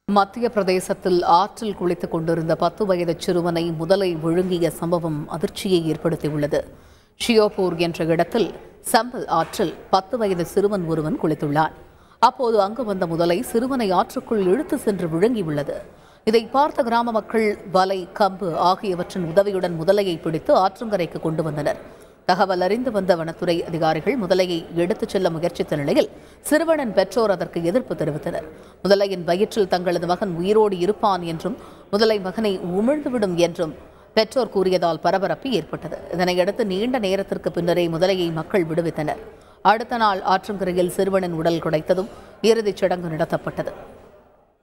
மத்திய பிரதேசத்தில் ஆற்றில் குளித்துக் கொண்டிருந்த பத்து வயது சிறுவனை முதலை விழுங்கிய சம்பவம் அதிர்ச்சியை ஏற்படுத்தியுள்ளது ஷியோபூர் என்ற இடத்தில் சம்பல் ஆற்றில் பத்து வயது சிறுவன் ஒருவன் குளித்துள்ளான் அப்போது அங்கு வந்த முதலை சிறுவனை ஆற்றுக்குள் இழுத்து சென்று விழுங்கியுள்ளது இதை பார்த்த கிராம மக்கள் வலை கம்பு ஆகியவற்றின் உதவியுடன் முதலையை பிடித்து ஆற்றங்கரைக்கு கொண்டு வந்தனர் தகவல் அறிந்து வந்த வனத்துறை அதிகாரிகள் முதலையை எடுத்துச் செல்ல முயற்சித்த நிலையில் சிறுவனின் பெற்றோர் அதற்கு எதிர்ப்பு தெரிவித்தனர் முதலையின் வயிற்றில் தங்களது மகன் உயிரோடு இருப்பான் என்றும் முதலை மகனை உமிழ்ந்துவிடும் என்றும் பெற்றோர் கூறியதால் பரபரப்பு ஏற்பட்டது இதனையடுத்து நீண்ட நேரத்திற்கு பின்னரே முதலையை மக்கள் விடுவித்தனர் அடுத்த நாள் ஆற்றங்கரையில் சிறுவனின் உடல் குடைத்ததும் இறுதிச் சடங்கு நடத்தப்பட்டது